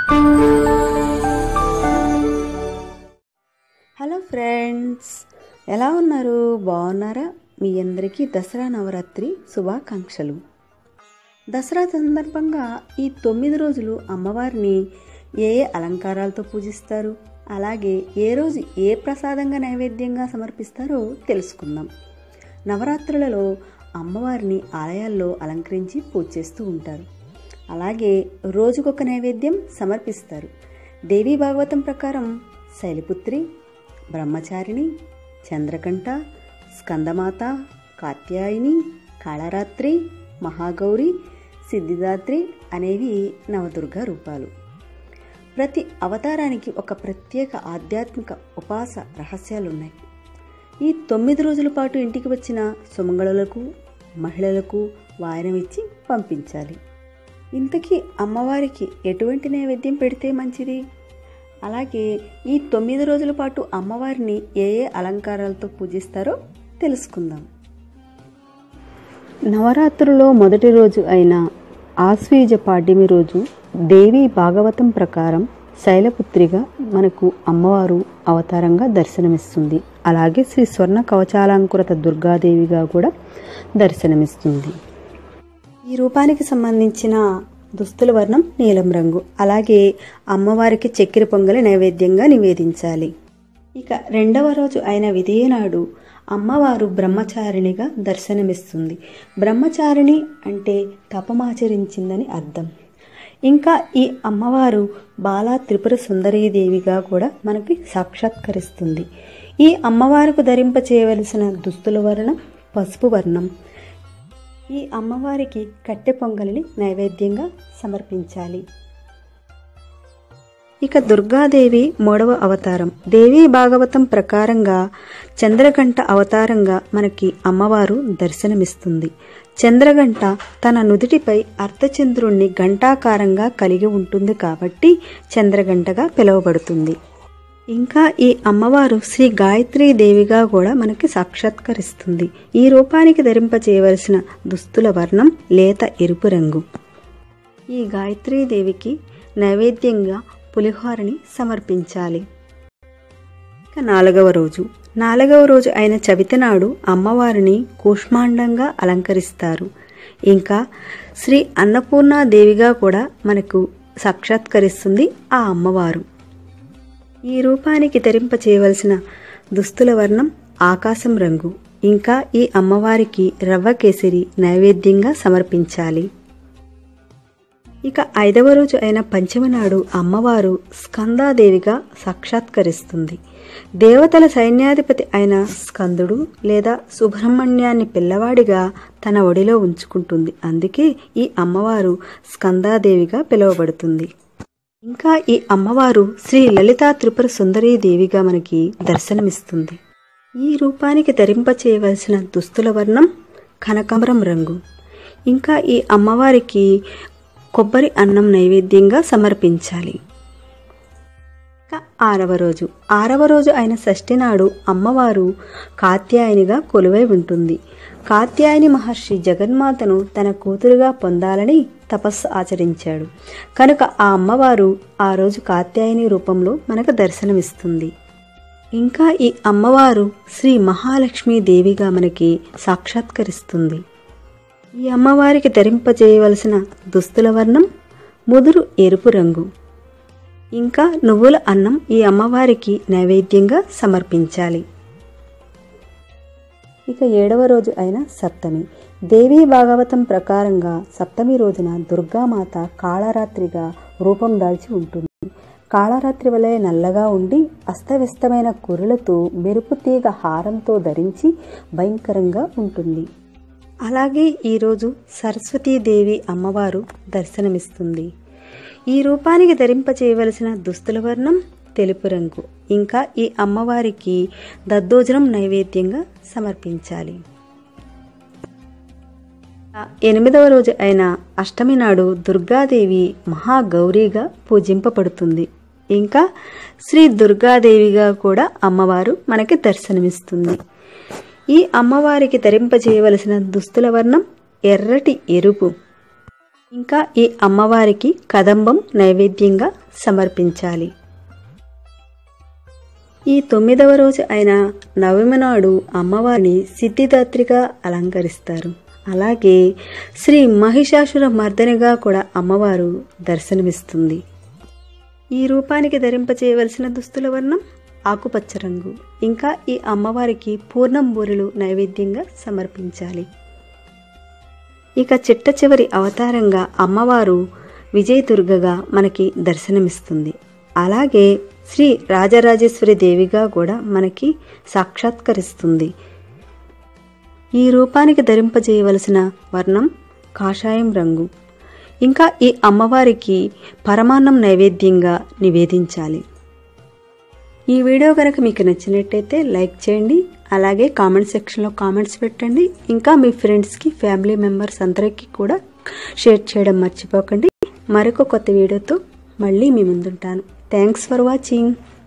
hello friends ఎలా ఉన్నారు బాగున్నారా మీ అందరికీ దసరా నవరాత్రి శుభాకాంక్షలు దసరా సందర్భంగా ఈ తొమ్మిది రోజులు అమ్మవారిని ఏ ఏ అలంకారాలతో పూజిస్తారు అలాగే ఏ రోజు ఏ ప్రసాదంగా నైవేద్యంగా సమర్పిస్తారో తెలుసుకుందాం నవరాత్రులలో అమ్మవారిని ఆలయాల్లో అలంకరించి పూజ చేస్తూ ఉంటారు అలాగే రోజుకొక నైవేద్యం సమర్పిస్తారు దేవీ భాగవతం ప్రకారం శైలపుత్రి బ్రహ్మచారిణి చంద్రకంఠ స్కందమాత కాత్యాయిని కాళరాత్రి మహాగౌరి సిద్ధిదాత్రి అనేవి నవదుర్గ రూపాలు ప్రతి అవతారానికి ఒక ప్రత్యేక ఆధ్యాత్మిక ఉపాస రహస్యాలున్నాయి ఈ తొమ్మిది రోజుల పాటు ఇంటికి వచ్చిన సుమంగళులకు మహిళలకు వాయనం ఇచ్చి పంపించాలి ఇంతకీ అమ్మవారికి ఎటువంటి నైవేద్యం పెడితే మంచిది అలాగే ఈ తొమ్మిది రోజుల పాటు అమ్మవారిని ఏ ఏ అలంకారాలతో పూజిస్తారో తెలుసుకుందాం నవరాత్రులో మొదటి రోజు అయిన ఆశ్వీజ పాడ్యమి రోజు దేవి భాగవతం ప్రకారం శైలపుత్రిగా మనకు అమ్మవారు అవతారంగా దర్శనమిస్తుంది అలాగే శ్రీ స్వర్ణ కవచాలంకృత దుర్గాదేవిగా కూడా దర్శనమిస్తుంది ఈ రూపానికి సంబంధించిన దుస్తుల వర్ణం నీలం రంగు అలాగే అమ్మవారికి చక్కెర పొంగలి నైవేద్యంగా నివేదించాలి ఇక రెండవ రోజు అయిన విధేయనాడు అమ్మవారు బ్రహ్మచారిణిగా దర్శనమిస్తుంది బ్రహ్మచారిణి అంటే తపమాచరించిందని అర్థం ఇంకా ఈ అమ్మవారు బాలా త్రిపుర సుందరీదేవిగా కూడా మనకి సాక్షాత్కరిస్తుంది ఈ అమ్మవారికి ధరింప చేయవలసిన దుస్తుల వర్ణం పసుపు వర్ణం ఈ అమ్మవారికి కట్టె పొంగలిని నైవేద్యంగా సమర్పించాలి ఇక దుర్గాదేవి మూడవ అవతారం దేవీ భాగవతం ప్రకారంగా చంద్రగంట అవతారంగా మనకి అమ్మవారు దర్శనమిస్తుంది చంద్రగంట తన నుదుటిపై అర్ధచంద్రుణ్ణి గంటాకారంగా కలిగి ఉంటుంది కాబట్టి చంద్రగంటగా పిలువబడుతుంది ఇంకా ఈ అమ్మవారు శ్రీ గాయత్రీ దేవిగా కూడా మనకి సాక్షాత్కరిస్తుంది ఈ రూపానికి ధరింప చేయవలసిన దుస్తుల వర్ణం లేత ఎరుపు రంగు ఈ గాయత్రీ దేవికి నైవేద్యంగా పులిహోరని సమర్పించాలి ఇక నాలుగవ రోజు నాలుగవ రోజు అయిన చవితి నాడు అమ్మవారిని కూష్మాండంగా అలంకరిస్తారు ఇంకా శ్రీ అన్నపూర్ణాదేవిగా కూడా మనకు సాక్షాత్కరిస్తుంది ఆ అమ్మవారు ఈ రూపానికి ధరింప చేయవలసిన దుస్తుల వర్ణం ఆకాశం రంగు ఇంకా ఈ అమ్మవారికి రవ్వ కేసరి నైవేద్యంగా సమర్పించాలి ఇక ఐదవ రోజు అయిన పంచమి నాడు అమ్మవారు స్కందాదేవిగా సాక్షాత్కరిస్తుంది దేవతల సైన్యాధిపతి అయిన స్కందుడు లేదా సుబ్రహ్మణ్యాన్ని పిల్లవాడిగా తన ఒడిలో ఉంచుకుంటుంది అందుకే ఈ అమ్మవారు స్కందాదేవిగా పిలువబడుతుంది ఇంకా ఈ అమ్మవారు శ్రీ లలితా త్రిపుర సుందరీ దేవిగా మనకి దర్శనమిస్తుంది ఈ రూపానికి ధరింప చేయవలసిన దుస్తుల వర్ణం కనకాంబరం రంగు ఇంకా ఈ అమ్మవారికి కొబ్బరి అన్నం నైవేద్యంగా సమర్పించాలి ఇక ఆరవ రోజు ఆరవ రోజు అయిన షష్ఠి నాడు అమ్మవారు కాత్యాయనిగా కొలువై ఉంటుంది కాత్యాయని మహర్షి జగన్మాతను తన కూతురుగా పొందాలని తపస్సు ఆచరించాడు కనుక ఆ అమ్మవారు ఆ రోజు కాత్యాయని రూపంలో మనకు దర్శనమిస్తుంది ఇంకా ఈ అమ్మవారు శ్రీ మహాలక్ష్మీ దేవిగా మనకి సాక్షాత్కరిస్తుంది ఈ అమ్మవారికి ధరింపజేయవలసిన దుస్తుల వర్ణం ముదురు ఎరుపు రంగు ఇంకా నువ్వుల అన్నం ఈ అమ్మవారికి నైవేద్యంగా సమర్పించాలి ఇక ఏడవ రోజు అయిన సప్తమి దేవీ భాగవతం ప్రకారంగా సప్తమి రోజున దుర్గామాత కాళరాత్రిగా రూపం దాల్చి ఉంటుంది కాళరాత్రి వలె నల్లగా ఉండి అస్తవ్యస్తమైన కురులతో మెరుపు తీగ హారంతో ధరించి భయంకరంగా ఉంటుంది అలాగే ఈరోజు సరస్వతీదేవి అమ్మవారు దర్శనమిస్తుంది ఈ రూపానికి ధరింపచేయవలసిన దుస్తుల వర్ణం తెలుపు రంగు ఇంకా ఈ అమ్మవారికి దద్దోజనం నైవేద్యంగా సమర్పించాలి ఎనిమిదవ రోజు అయిన అష్టమి నాడు దుర్గాదేవి మహాగౌరీగా పూజింపబడుతుంది ఇంకా శ్రీ దుర్గాదేవిగా కూడా అమ్మవారు మనకి దర్శనమిస్తుంది ఈ అమ్మవారికి ధరింపజేయవలసిన దుస్తుల వర్ణం ఎర్రటి ఎరుపు ఇంకా ఈ అమ్మవారికి కదంబం నైవేద్యంగా సమర్పించాలి ఈ తొమ్మిదవ రోజు అయిన నవమి నాడు అమ్మవారిని సిద్ధిదాత్రిగా అలంకరిస్తారు అలాగే శ్రీ మహిషాసుర మర్దనిగా కూడా అమ్మవారు దర్శనమిస్తుంది ఈ రూపానికి ధరింపచేయవలసిన దుస్తుల వర్ణం ఆకుపచ్చ రంగు ఇంకా ఈ అమ్మవారికి పూర్ణం బూరెలు నైవేద్యంగా సమర్పించాలి ఇక చిట్ట చివరి అవతారంగా అమ్మవారు విజయదుర్గగా మనకి దర్శనమిస్తుంది అలాగే శ్రీ రాజరాజేశ్వరి దేవిగా కూడా మనకి సాక్షాత్కరిస్తుంది ఈ రూపానికి ధరింపజేయవలసిన వర్ణం కాషాయం రంగు ఇంకా ఈ అమ్మవారికి పరమాన్నం నైవేద్యంగా నివేదించాలి ఈ వీడియో కనుక మీకు నచ్చినట్టయితే లైక్ చేయండి అలాగే కామెంట్ సెక్షన్లో కామెంట్స్ పెట్టండి ఇంకా మీ ఫ్రెండ్స్కి ఫ్యామిలీ మెంబర్స్ అందరికీ కూడా షేర్ చేయడం మర్చిపోకండి మరొక కొత్త వీడియోతో మళ్ళీ మీ ముందుంటాను థ్యాంక్స్ ఫర్ వాచింగ్